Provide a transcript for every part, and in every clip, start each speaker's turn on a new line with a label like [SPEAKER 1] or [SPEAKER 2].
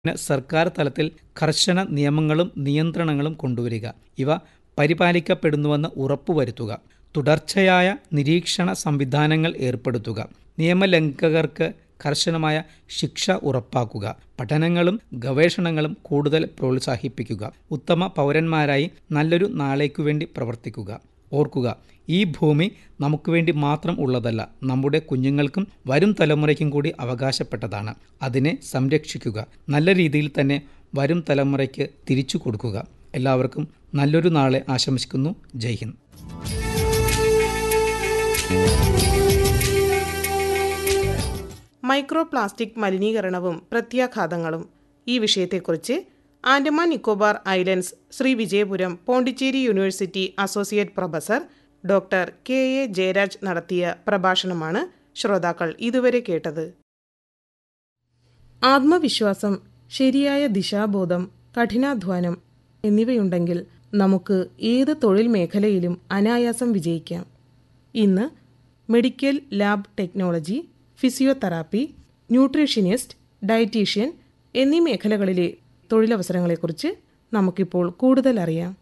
[SPEAKER 1] പിന്നെ സർക്കാർ തലത്തിൽ കർശന നിയമങ്ങളും നിയന്ത്രണങ്ങളും കൊണ്ടുവരിക ഇവ പരിപാലിക്കപ്പെടുന്നുവെന്ന് ഉറപ്പുവരുത്തുക തുടർച്ചയായ നിരീക്ഷണ സംവിധാനങ്ങൾ ഏർപ്പെടുത്തുക നിയമലംഘകർക്ക് കർശനമായ ശിക്ഷ ഉറപ്പാക്കുക പഠനങ്ങളും ഗവേഷണങ്ങളും കൂടുതൽ പ്രോത്സാഹിപ്പിക്കുക ഉത്തമ പൗരന്മാരായി നല്ലൊരു നാളേക്കു വേണ്ടി പ്രവർത്തിക്കുക ഓർക്കുക ഈ ഭൂമി നമുക്ക് വേണ്ടി മാത്രം ഉള്ളതല്ല നമ്മുടെ കുഞ്ഞുങ്ങൾക്കും വരും തലമുറയ്ക്കും കൂടി അവകാശപ്പെട്ടതാണ് അതിനെ സംരക്ഷിക്കുക നല്ല രീതിയിൽ തന്നെ വരും തലമുറയ്ക്ക് തിരിച്ചു കൊടുക്കുക എല്ലാവർക്കും നല്ലൊരു നാളെ ആശംസിക്കുന്നു ജയ് ഹിന്ദ്
[SPEAKER 2] മൈക്രോ പ്ലാസ്റ്റിക് മലിനീകരണവും പ്രത്യാഘാതങ്ങളും ഈ വിഷയത്തെക്കുറിച്ച് Andaman Nicobar islands Sri Vijayapuram Pondicherry university associate professor doctor K A Jayaraj നടത്തിയ പ്രഭാഷണമാണ് ശ്രോതാക്കൾ ഇതുവരെ കേട്ടത് ആത്മവിശ്വാസം ശരിയായ ദിശാബോധം കഠിനാധ്വാനം എന്നിവയുണ്ടെങ്കിൽ നമുക്ക് ഏത് തൊഴിൽ മേഖലയിലും അനായാസം വിജയിക്കാം ഇന്ന് medical lab technology physiotherapy nutritionist dietician എന്നീ മേഖലകളിലെ തൊഴിലവസരങ്ങളെക്കുറിച്ച് നമുക്കിപ്പോൾ കൂടുതൽ അറിയാം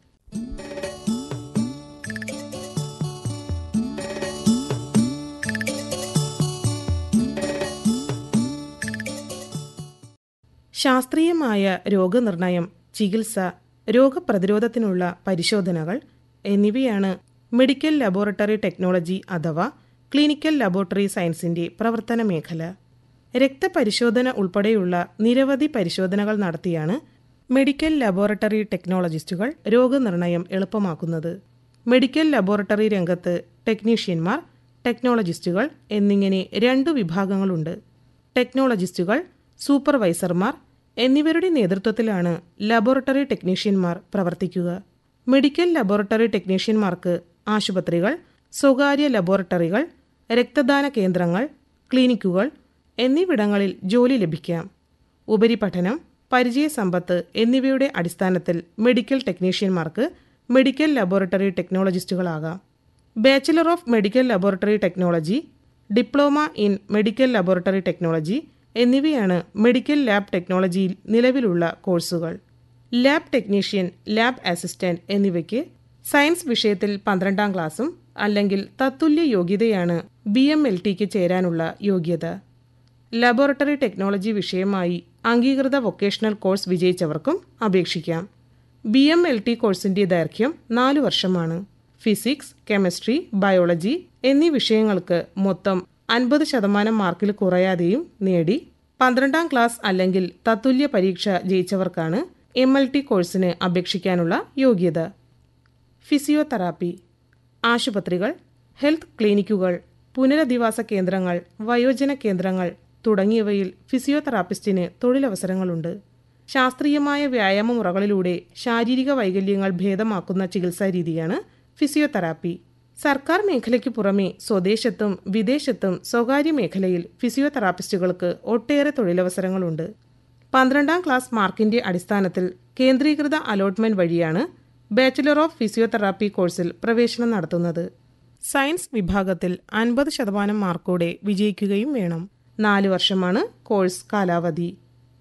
[SPEAKER 2] ശാസ്ത്രീയമായ രോഗനിർണയം ചികിത്സ രോഗപ്രതിരോധത്തിനുള്ള പരിശോധനകൾ എന്നിവയാണ് മെഡിക്കൽ ലബോറട്ടറി ടെക്നോളജി അഥവാ ക്ലിനിക്കൽ ലബോറട്ടറി സയൻസിന്റെ പ്രവർത്തന മേഖല രക്തപരിശോധന ഉൾപ്പെടെയുള്ള നിരവധി പരിശോധനകൾ നടത്തിയാണ് മെഡിക്കൽ ലബോറട്ടറി ടെക്നോളജിസ്റ്റുകൾ രോഗനിർണയം എളുപ്പമാക്കുന്നത് മെഡിക്കൽ ലബോറട്ടറി രംഗത്ത് ടെക്നീഷ്യന്മാർ ടെക്നോളജിസ്റ്റുകൾ എന്നിങ്ങനെ രണ്ടു വിഭാഗങ്ങളുണ്ട് ടെക്നോളജിസ്റ്റുകൾ സൂപ്പർവൈസർമാർ എന്നിവരുടെ നേതൃത്വത്തിലാണ് ലബോറട്ടറി ടെക്നീഷ്യന്മാർ പ്രവർത്തിക്കുക മെഡിക്കൽ ലബോറട്ടറി ടെക്നീഷ്യന്മാർക്ക് ആശുപത്രികൾ സ്വകാര്യ ലബോറട്ടറികൾ രക്തദാന കേന്ദ്രങ്ങൾ ക്ലിനിക്കുകൾ എന്നിവിടങ്ങളിൽ ജോലി ലഭിക്കാം ഉപരിപഠനം പരിചയസമ്പത്ത് എന്നിവയുടെ അടിസ്ഥാനത്തിൽ മെഡിക്കൽ ടെക്നീഷ്യന്മാർക്ക് മെഡിക്കൽ ലബോറട്ടറി ടെക്നോളജിസ്റ്റുകളാകാം bachelor of medical laboratory technology diploma in medical laboratory technology എന്നിവയാണ് മെഡിക്കൽ ലാബ് ടെക്നോളജിയിൽ നിലവിലുള്ള കോഴ്സുകൾ ലാബ് ടെക്നീഷ്യൻ ലാബ് അസിസ്റ്റന്റ് എന്നിവയ്ക്ക് സയൻസ് വിഷയത്തിൽ പന്ത്രണ്ടാം ക്ലാസ്സും അല്ലെങ്കിൽ തത്തുല്യ യോഗ്യതയാണ് ബി എം എൽ ടിക്ക് ചേരാനുള്ള യോഗ്യത ലബോറട്ടറി ടെക്നോളജി വിഷയമായി അംഗീകൃത വൊക്കേഷണൽ കോഴ്സ് വിജയിച്ചവർക്കും അപേക്ഷിക്കാം ബി എം എൽ ടി കോഴ്സിന്റെ ദൈർഘ്യം നാല് വർഷമാണ് ഫിസിക്സ് കെമിസ്ട്രി ബയോളജി എന്നീ വിഷയങ്ങൾക്ക് മൊത്തം അൻപത് ശതമാനം മാർക്കിൽ കുറയാതെയും നേടി പന്ത്രണ്ടാം ക്ലാസ് അല്ലെങ്കിൽ തത്തുല്യ പരീക്ഷ ജയിച്ചവർക്കാണ് എം എൽ ടി കോഴ്സിന് അപേക്ഷിക്കാനുള്ള യോഗ്യത ഫിസിയോതെറാപ്പി ആശുപത്രികൾ ഹെൽത്ത് ക്ലിനിക്കുകൾ പുനരധിവാസ കേന്ദ്രങ്ങൾ വയോജന കേന്ദ്രങ്ങൾ തുടങ്ങിയവയിൽ ഫിസിയോതെറാപ്പിസ്റ്റിന് തൊഴിലവസരങ്ങളുണ്ട് ശാസ്ത്രീയമായ വ്യായാമ മുറകളിലൂടെ ശാരീരിക വൈകല്യങ്ങൾ ഭേദമാക്കുന്ന ചികിത്സാ രീതിയാണ് ഫിസിയോതെറാപ്പി സർക്കാർ മേഖലയ്ക്ക് പുറമെ സ്വദേശത്തും വിദേശത്തും സ്വകാര്യ മേഖലയിൽ ഫിസിയോതെറാപ്പിസ്റ്റുകൾക്ക് ഒട്ടേറെ തൊഴിലവസരങ്ങളുണ്ട് പന്ത്രണ്ടാം ക്ലാസ് മാർക്കിന്റെ അടിസ്ഥാനത്തിൽ കേന്ദ്രീകൃത അലോട്ട്മെന്റ് വഴിയാണ് ബാച്ചിലർ ഓഫ് ഫിസിയോതെറാപ്പി കോഴ്സിൽ പ്രവേശനം നടത്തുന്നത് സയൻസ് വിഭാഗത്തിൽ അൻപത് ശതമാനം മാർക്കോടെ വിജയിക്കുകയും വേണം നാല് വർഷമാണ് കോഴ്സ് കാലാവധി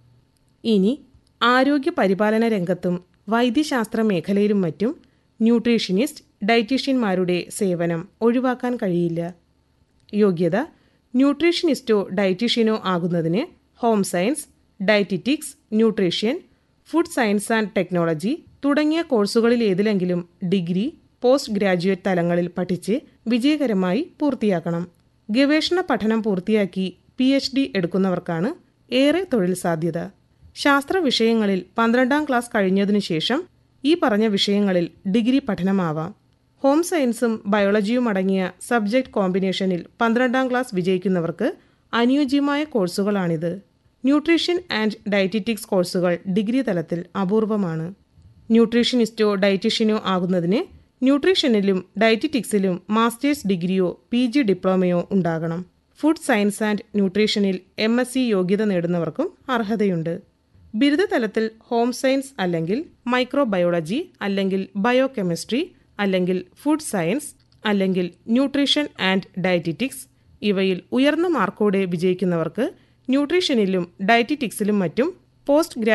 [SPEAKER 2] ഇനി ആരോഗ്യ പരിപാലന രംഗത്തും വൈദ്യശാസ്ത്ര മേഖലയിലും മറ്റും ന്യൂട്രീഷ്യനിസ്റ്റ് ഡയറ്റീഷ്യന്മാരുടെ സേവനം ഒഴിവാക്കാൻ കഴിയില്ല യോഗ്യത ന്യൂട്രീഷ്യനിസ്റ്റോ ഡയറ്റീഷ്യനോ ആകുന്നതിന് home science dietetics nutrition food science and technology തുടങ്ങിയ കോഴ്സുകളിൽ ഏതിലെങ്കിലും ഡിഗ്രി പോസ്റ്റ് ഗ്രാജുവേറ്റ് തലങ്ങളിൽ പഠിച്ച് വിജയകരമായി പൂർത്തിയാക്കണം ഗവേഷണ പഠനം പൂർത്തിയാക്കി പി എച്ച് ഡി എടുക്കുന്നവർക്കാണ് ഏറെ തൊഴിൽ സാധ്യത ശാസ്ത്ര വിഷയങ്ങളിൽ പന്ത്രണ്ടാം ക്ലാസ് കഴിഞ്ഞതിനു ശേഷം ഈ പറഞ്ഞ വിഷയങ്ങളിൽ ഡിഗ്രി പഠനമാവാം ഹോം സയൻസും ബയോളജിയും അടങ്ങിയ സബ്ജക്ട് കോമ്പിനേഷനിൽ പന്ത്രണ്ടാം ക്ലാസ് വിജയിക്കുന്നവർക്ക് അനുയോജ്യമായ കോഴ്സുകളാണിത് ന്യൂട്രീഷൻ ആൻഡ് ഡയറ്റിറ്റിക്സ് കോഴ്സുകൾ ഡിഗ്രി തലത്തിൽ അപൂർവമാണ് ന്യൂട്രീഷനിസ്റ്റോ ഡയറ്റീഷ്യനോ ആകുന്നതിന് ന്യൂട്രീഷനിലും ഡയറ്റിറ്റിക്സിലും മാസ്റ്റേഴ്സ് ഡിഗ്രിയോ പി ജി ഡിപ്ലോമയോ ഉണ്ടാകണം ഫുഡ് സയൻസ് ആൻഡ് ന്യൂട്രീഷനിൽ എം എസ് സി യോഗ്യത നേടുന്നവർക്കും അർഹതയുണ്ട് ബിരുദതലത്തിൽ ഹോം സയൻസ് അല്ലെങ്കിൽ മൈക്രോബയോളജി അല്ലെങ്കിൽ ബയോകെമിസ്ട്രി അല്ലെങ്കിൽ ഫുഡ് സയൻസ് അല്ലെങ്കിൽ ന്യൂട്രീഷൻ ആൻഡ് ഡയറ്റിറ്റിക്സ് ഇവയിൽ ഉയർന്ന മാർക്കോടെ വിജയിക്കുന്നവർക്ക് ന്യൂട്രീഷനിലും ഡയറ്റിറ്റിക്സിലും മറ്റും പോസ്റ്റ് ഗ്രാ